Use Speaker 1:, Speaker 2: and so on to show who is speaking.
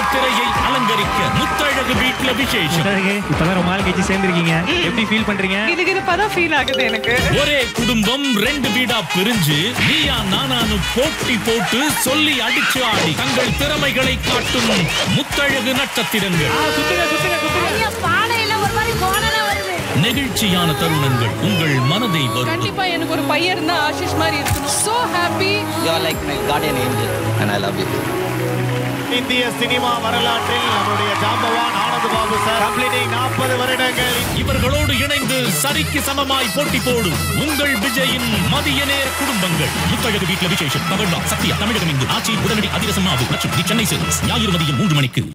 Speaker 1: திரையை அலங்கரிக்க முத்தழகு வீட்ல விசேஷம்
Speaker 2: அழகு இப்பதான் ரொம்ப நாள் கழிச்சு சேர்ந்துருக்கீங்க எப்படி ஃபீல் பண்றீங்க
Speaker 3: கிதுகிதுப்பாதான் ஃபீல் ஆகுது எனக்கு
Speaker 1: ஒரே குடும்பம் ரெண்டு வீடா பிரிஞ்சு நீயா நானானு போட்டி போட்டு சொல்லி அடிச்சு ஆடி தங்கள் திறமைகளை காட்டும் முத்தழகு நட்சத்திரங்கள்
Speaker 2: சுத்துங்க சுத்துங்க சுத்துங்க
Speaker 4: ஐயா, பானையில ஒரு மாதிரி கோணலா வருது
Speaker 1: நெகிழ்ச்சியான தருணங்கள் உங்கள் மனதை வரும்
Speaker 3: கண்டிப்பா எனக்கு ஒரு பையன் இருந்தா ஆஷிஷ் மாதிரி இருக்கணும் so happy
Speaker 5: You are like my guardian angel, and I love you.
Speaker 6: இந்திய சினிமா வரலாற்றில் நம்முடைய ஜாம்பவான் ஆனந்த் பாபு சார் கம்ப்ளீட்டிங் நாற்பது வருடங்கள்
Speaker 1: இவர்களோடு இணைந்து சரிக்கு சமமாய் போட்டி போடும் உங்கள் விஜயின் மதிய நேர குடும்பங்கள் முத்தழகு வீட்ல விசேஷம் பகழ்வா சத்யா தமிழகம் இங்கு ஆட்சி உடனடி அதிரசமாவு மற்றும் தி சென்னை சில்க்ஸ் ஞாயிறு மதியம் மூன்று மணிக்கு